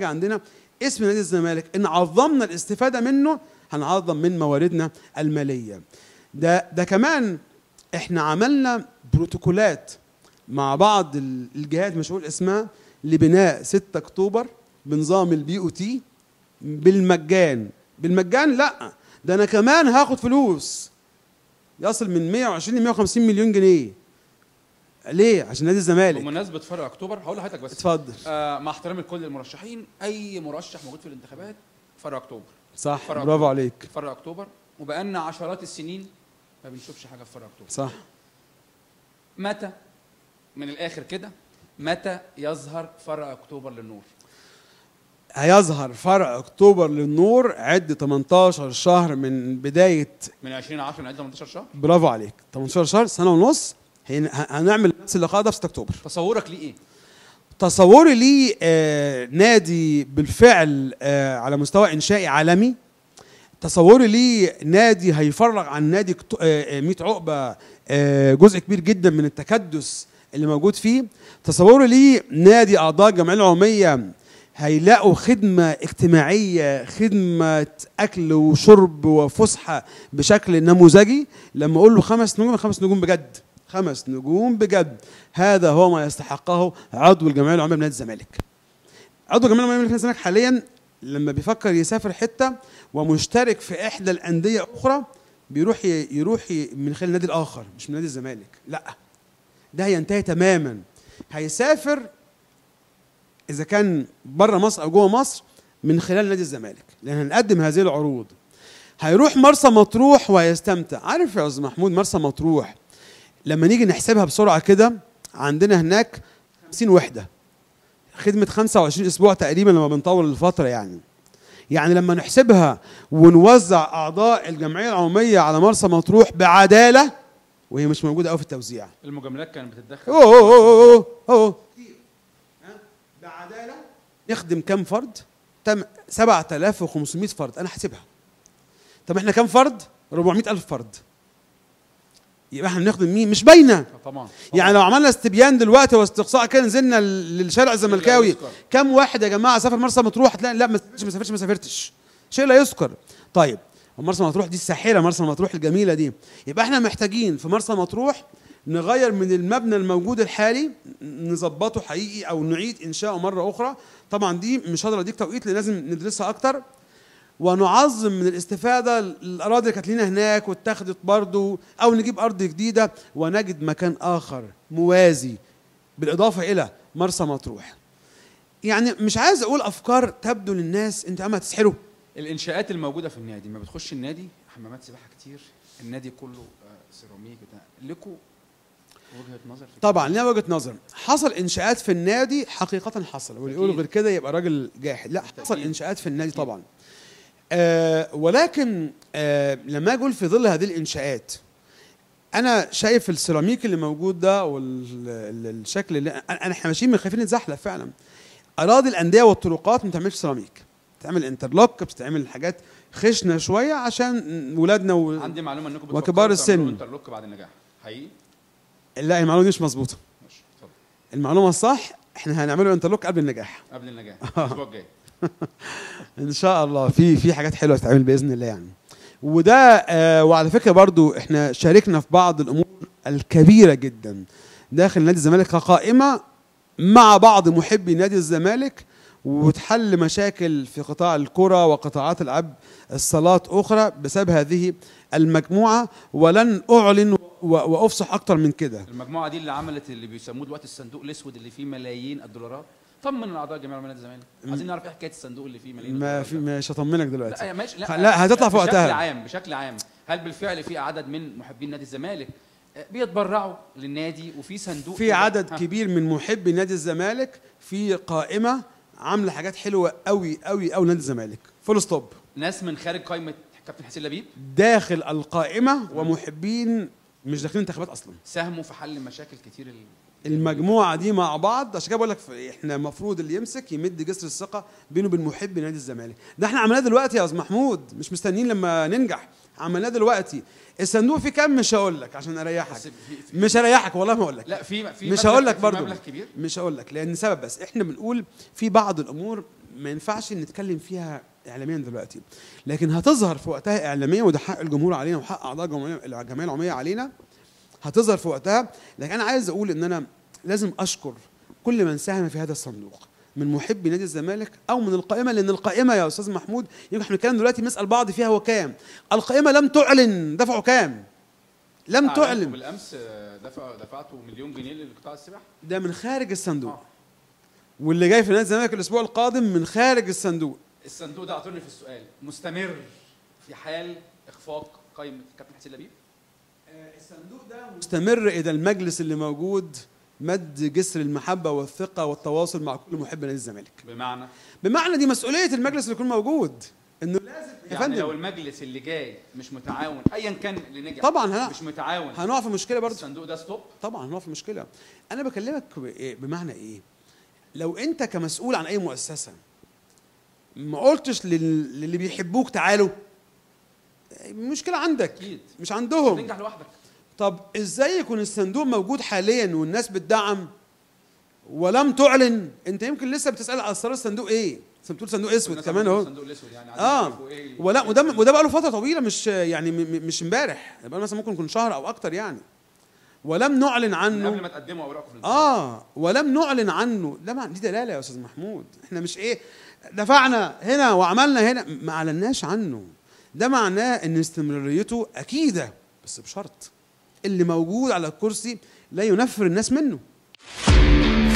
عندنا اسم نادي الزمالك ان عظمنا الاستفاده منه هنعظم من مواردنا الماليه ده ده كمان احنا عملنا بروتوكولات مع بعض ال- الجهات مش هقول اسمها لبناء 6 اكتوبر بنظام البي او تي بالمجان بالمجان لا ده انا كمان هاخد فلوس يصل من 120 ل 150 مليون جنيه ليه عشان نادي الزمالك بمناسبه فرع اكتوبر هقول لحضرتك بس اتفضل آه مع احترامي لكل المرشحين اي مرشح موجود في الانتخابات فرع اكتوبر صح فرع برافو أكتوبر. عليك فرع اكتوبر وبقالنا عشرات السنين ما بنشوفش حاجه في فرع اكتوبر صح متى من الاخر كده متى يظهر فرع اكتوبر للنور هيظهر فرع اكتوبر للنور عد 18 شهر من بدايه من 2010 لغايه 18 شهر برافو عليك 18 شهر سنه ونص هن- هنعمل نفس اللقاء ده في 6 اكتوبر تصورك ليه ايه تصوري ليه آه نادي بالفعل آه على مستوى انشائي عالمي تصوري ليه نادي هيفرغ عن نادي كتو- آه، آه، 100 عقبه آه، جزء كبير جدا من التكدس اللي موجود فيه تصوري ليه نادي اعضاء الجمعيه العموميه هيلاقوا خدمه اجتماعيه خدمه اكل وشرب وفسحه بشكل نموذجي لما اقول له خمس نجوم خمس نجوم بجد خمس نجوم بجد هذا هو ما يستحقه عضو الجمعيه العموميه بنادي الزمالك عضو الجمعيه العموميه بنادي الزمالك حاليا لما بيفكر يسافر حته ومشترك في احدى الانديه اخرى بيروح ي- يروح ي- من خلال النادي الاخر مش من نادي الزمالك لا ده هينتهي تماما هيسافر اذا كان بره مصر او جوه مصر من خلال نادي الزمالك لان هنقدم هذه العروض هيروح مرسى مطروح وهيستمتع عارف يا استاذ محمود مرسى مطروح لما نيجي نحسبها بسرعه كده عندنا هناك 50 وحده خدمه 25 اسبوع تقريبا لما بنطول الفتره يعني يعني لما نحسبها ونوزع اعضاء الجمعيه العموميه على مرسى مطروح بعداله وهي مش موجوده قوي في التوزيع المجاملات كانت بتتدخل اوه اوه اوه اوه اوه بعداله نخدم كم فرد؟ تم 7500 فرد انا حاسبها طب احنا كم فرد؟ 400 الف فرد يبقى احنا بنخدم مين؟ مش باينه طبعا يعني لو عملنا استبيان دلوقتي واستقصاء كده نزلنا للشارع الزملكاوي يذكر. كم واحد يا جماعه سافر مرسى مطروح هتلاقي لا ما سافرتش ما سافرتش ما سافرتش شيء لا يذكر طيب مرسى مطروح دي الساحره مرسى مطروح الجميله دي يبقى احنا محتاجين في مرسى مطروح نغير من المبنى الموجود الحالي نظبطه حقيقي او نعيد انشاؤه مره اخرى طبعا دي مش هقدر اديك توقيت لان لازم ندرسها اكتر ونعظم من الاستفاده الاراضي اللي كانت لنا هناك واتخذت برضه او نجيب ارض جديده ونجد مكان اخر موازي بالاضافه الى مرسى مطروح يعني مش عايز اقول افكار تبدو للناس انت اما تسحره الانشاءات الموجوده في النادي ما بتخش النادي حمامات سباحه كتير النادي كله آه، سيراميك بتاع لكم وجهه نظر في طبعا ليها وجهه نظر حصل انشاءات في النادي حقيقه حصل واللي يقول أكيد. غير كده يبقى راجل جاحد لا حصل بالتأكيد. انشاءات في النادي طبعا آه ولكن آه لما اجي اقول في ظل هذه الانشاءات انا شايف السيراميك اللي موجود ده والشكل اللي أنا- انا احنا ماشيين من خايفين نتزحلق فعلا اراضي الانديه والطرقات ما بتعملش سيراميك بتعمل انترلوك بتعمل حاجات خشنه شويه عشان ولادنا و... عندي معلومه انكم وكبار بتفكروا السن. تعملوا انترلوك بعد النجاح حقيقي لا المعلومه دي مش مظبوطه ماشي اتفضل المعلومه الصح احنا هنعمله انترلوك قبل النجاح قبل النجاح الاسبوع الجاي ان شاء الله في في حاجات حلوه تتعمل باذن الله يعني وده آه وعلى فكره برضو احنا شاركنا في بعض الامور الكبيره جدا داخل نادي الزمالك كقائمه مع بعض محبي نادي الزمالك وتحل مشاكل في قطاع الكرة وقطاعات الألعاب الصالات أخرى بسبب هذه المجموعة ولن أعلن و- وأفصح أكتر من كده المجموعه دي اللي عملت اللي بيسموه دلوقتي الصندوق الاسود اللي فيه ملايين الدولارات طمن الاعضاء جميع نادي الزمالك عايزين نعرف ايه حكايه الصندوق اللي فيه ملايين ما الدولارات في ده. مش هطمنك دلوقتي لا ماشي خ- لا، هتطلع في بشكل وقتها. عام بشكل عام هل بالفعل في عدد من محبين نادي الزمالك آه، بيتبرعوا للنادي وفي صندوق في كده؟ عدد ها. كبير من محبي نادي الزمالك في قائمه عامله حاجات حلوه قوي قوي قوي نادي الزمالك فول ستوب ناس من خارج قائمه كابتن حسين لبيب داخل القائمه ومحبين مش داخلين انتخابات اصلا ساهموا في حل مشاكل كتير ال... المجموعه دي مع بعض عشان كده بقول لك احنا المفروض اللي يمسك يمد جسر الثقه بينه وبين محبي نادي الزمالك ده احنا عملناه دلوقتي يا استاذ محمود مش مستنيين لما ننجح عملناه دلوقتي الصندوق فيه كام مش هقول لك عشان اريحك بس في... في... مش هريحك والله ما اقول لك لا في في مش مبلغ- هقول لك في برضو مبلغ كبير مش هقول لك لان سبب بس احنا بنقول في بعض الامور ما ينفعش نتكلم فيها اعلاميا دلوقتي لكن هتظهر في وقتها اعلاميا وده حق الجمهور علينا وحق اعضاء الجمعيه الجمعيه العموميه علينا هتظهر في وقتها لكن انا عايز اقول ان انا لازم اشكر كل من ساهم في هذا الصندوق من محبي نادي الزمالك او من القائمه لان القائمه يا استاذ محمود يمكن احنا بنتكلم دلوقتي بنسال بعض فيها هو كام القائمه لم تعلن دفعوا كام لم أعلنتوا تعلن بالامس آه، دفع دفعتوا مليون جنيه لقطاع السباحه ده من خارج الصندوق آه. واللي جاي في نادي الزمالك الاسبوع القادم من خارج الصندوق الصندوق ده اعطوني في السؤال مستمر في حال اخفاق قائمه كابتن حسين لبيب الصندوق ده مستمر الى المجلس اللي موجود مد جسر المحبه والثقه والتواصل مع كل محب نادي الزمالك بمعنى بمعنى دي مسؤوليه المجلس اللي يكون موجود انه لازم يا يعني لو فندم المجلس اللي جاي مش متعاون ايا كان اللي نجح طبعا هن- مش متعاون هنقع في مشكله برضه الصندوق ده ستوب طبعا هنقع في مشكله انا بكلمك بإيه؟ بمعنى ايه لو انت كمسؤول عن اي مؤسسه ما قلتش لل- للي بيحبوك تعالوا مشكله عندك اكيد مش عندهم تنجح لوحدك طب ازاي يكون الصندوق موجود حاليا والناس بتدعم ولم تعلن انت يمكن لسه بتسال على اسرار الصندوق ايه انت بتقول صندوق اسود والناس كمان عملوا اهو الصندوق الاسود يعني عايزين اه يعرفوا ايه ال- ولا وده وده بقى له فتره طويله مش يعني م- م- مش امبارح بقى مثلا ممكن يكون شهر او اكتر يعني ولم نعلن من عنه قبل ما تقدموا اوراقكم في الانتخابات. اه ولم نعلن عنه ده مع دي دلاله يا استاذ محمود احنا مش ايه دفعنا هنا وعملنا هنا ما اعلناش عنه ده معناه ان استمراريته اكيده بس بشرط اللي موجود على الكرسي لا ينفر الناس منه